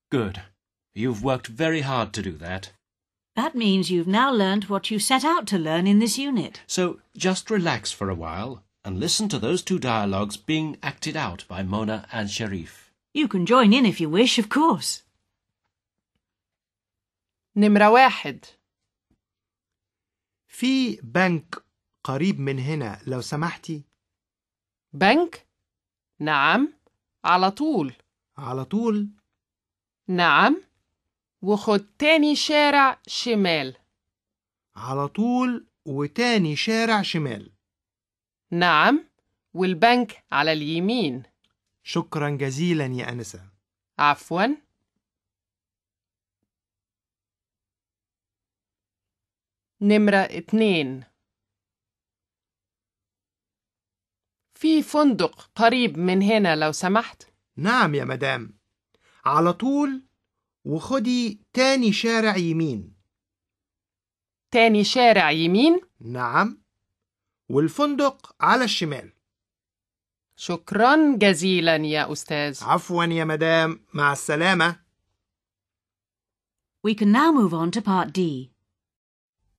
Good. You've worked very hard to do that. That means you've now learned what you set out to learn in this unit. So just relax for a while and listen to those two dialogues being acted out by Mona and Sharif. You can join in if you wish, of course. نمرة واحد في بنك قريب من هنا لو سمحتي بنك نعم على طول على طول نعم وخد تاني شارع شمال على طول وتاني شارع شمال نعم والبنك على اليمين شكرا جزيلا يا أنسة عفوا نمرة اتنين في فندق قريب من هنا لو سمحت نعم يا مدام على طول وخدي تاني شارع يمين تاني شارع يمين نعم والفندق على الشمال شكرا جزيلا يا أستاذ عفوا يا مدام مع السلامة We can now move on to part D.